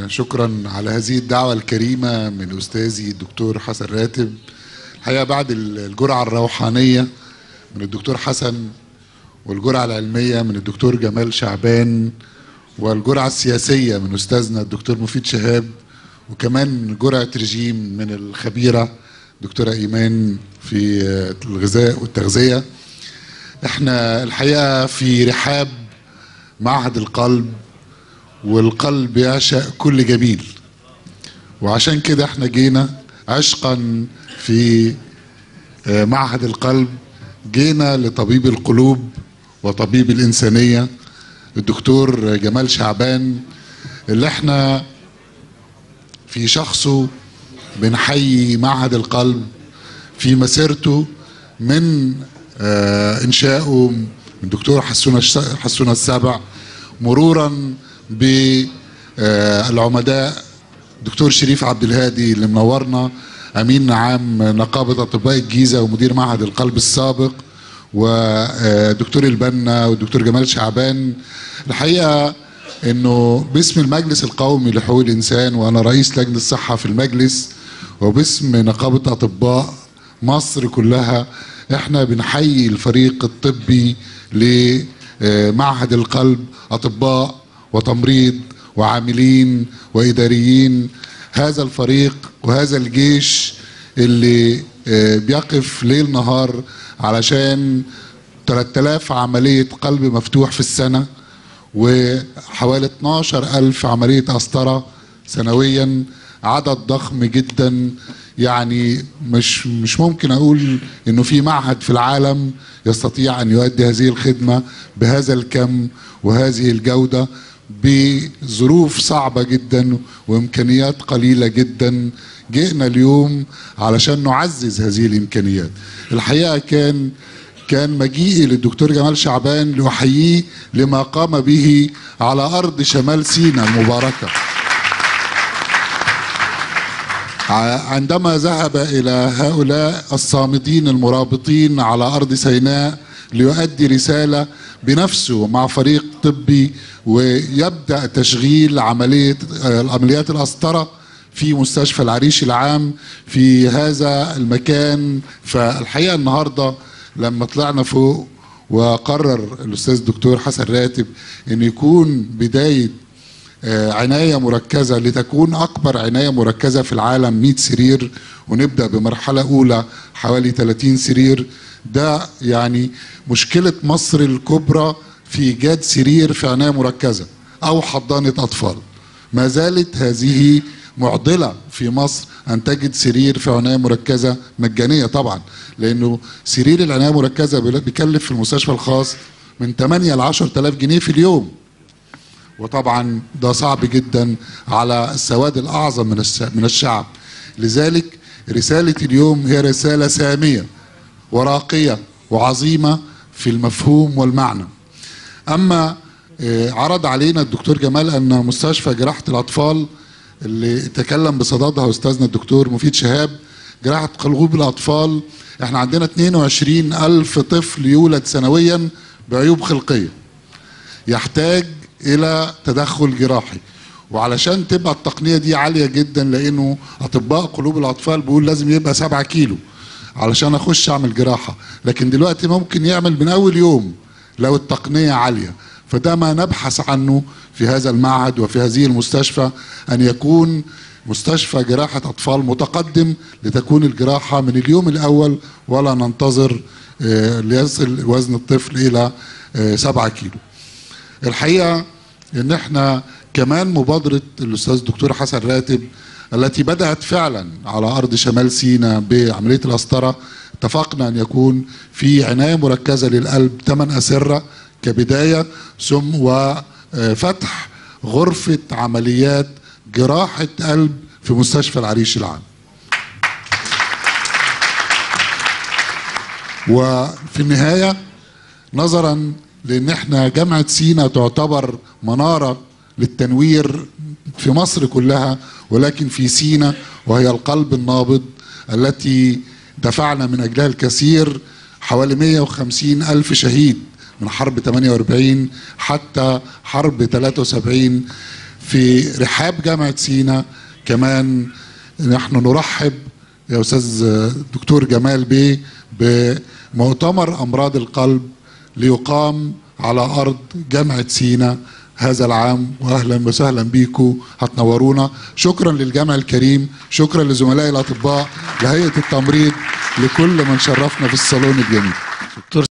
شكرا على هذه الدعوة الكريمة من أستاذي الدكتور حسن راتب الحقيقة بعد الجرعة الروحانية من الدكتور حسن والجرعة العلمية من الدكتور جمال شعبان والجرعة السياسية من أستاذنا الدكتور مفيد شهاب وكمان جرعة رجيم من الخبيرة دكتورة إيمان في الغذاء والتغذية احنا الحقيقة في رحاب معهد القلب والقلب يعشق كل جميل وعشان كده احنا جينا عشقا في معهد القلب جينا لطبيب القلوب وطبيب الإنسانية الدكتور جمال شعبان اللي احنا في شخصه بنحيي معهد القلب في مسيرته من اه انشائه من دكتور حسونه حسونه السبع مرورا بالعمداء دكتور شريف عبد الهادي اللي منورنا امين عام نقابه اطباء الجيزه ومدير معهد القلب السابق ودكتور البنا والدكتور جمال شعبان الحقيقه انه باسم المجلس القومي لحقوق الانسان وانا رئيس لجنه الصحه في المجلس وباسم نقابه اطباء مصر كلها احنا بنحيي الفريق الطبي لمعهد القلب اطباء وتمريض وعاملين واداريين هذا الفريق وهذا الجيش اللي بيقف ليل نهار علشان 3000 عملية قلب مفتوح في السنة وحوالي 12 ألف عملية قسطرة سنويا عدد ضخم جدا يعني مش مش ممكن اقول انه في معهد في العالم يستطيع ان يؤدي هذه الخدمه بهذا الكم وهذه الجوده بظروف صعبه جدا وامكانيات قليله جدا جئنا اليوم علشان نعزز هذه الامكانيات الحقيقه كان كان مجيئي للدكتور جمال شعبان لاحييه لما قام به على ارض شمال سيناء المباركه عندما ذهب الى هؤلاء الصامدين المرابطين على ارض سيناء ليؤدي رساله بنفسه مع فريق طبي ويبدا تشغيل عمليه عمليات القسطره في مستشفى العريش العام في هذا المكان فالحقيقه النهارده لما طلعنا فوق وقرر الاستاذ الدكتور حسن راتب ان يكون بدايه عنايه مركزه لتكون اكبر عنايه مركزه في العالم 100 سرير ونبدا بمرحله اولى حوالي 30 سرير ده يعني مشكله مصر الكبرى في ايجاد سرير في عنايه مركزه او حضانه اطفال ما زالت هذه معضله في مصر ان تجد سرير في عنايه مركزه مجانيه طبعا لانه سرير العنايه المركزه بيكلف في المستشفى الخاص من 8 ل 10000 جنيه في اليوم وطبعا ده صعب جدا على السواد الاعظم من من الشعب لذلك رساله اليوم هي رساله ساميه وراقيه وعظيمه في المفهوم والمعنى اما عرض علينا الدكتور جمال ان مستشفى جراحه الاطفال اللي تكلم بصددها استاذنا الدكتور مفيد شهاب جراحه قلوب الاطفال احنا عندنا 22 الف طفل يولد سنويا بعيوب خلقيه يحتاج الى تدخل جراحي وعلشان تبقى التقنيه دي عاليه جدا لانه اطباء قلوب الاطفال بيقول لازم يبقى 7 كيلو علشان اخش اعمل جراحه لكن دلوقتي ممكن يعمل من اول يوم لو التقنيه عاليه فده ما نبحث عنه في هذا المعهد وفي هذه المستشفى ان يكون مستشفى جراحه اطفال متقدم لتكون الجراحه من اليوم الاول ولا ننتظر ليصل وزن الطفل الى 7 كيلو الحقيقه ان احنا كمان مبادره الاستاذ الدكتور حسن راتب التي بدات فعلا على ارض شمال سيناء بعمليه القسطره اتفقنا ان يكون في عنايه مركزه للقلب ثمان اسره كبدايه ثم وفتح غرفه عمليات جراحه قلب في مستشفى العريش العام. وفي النهايه نظرا لان احنا جامعه سينا تعتبر مناره للتنوير في مصر كلها ولكن في سينا وهي القلب النابض التي دفعنا من اجلها الكثير حوالي 150 الف شهيد من حرب 48 حتى حرب 73 في رحاب جامعة سينا كمان نحن نرحب يا أستاذ دكتور جمال بيه بمؤتمر أمراض القلب ليقام على أرض جامعة سينا هذا العام واهلا وسهلا بيكم هتنورونا شكرا للجامع الكريم شكرا لزملائي الاطباء لهيئه التمريض لكل من شرفنا في الصالون الجميل دكتور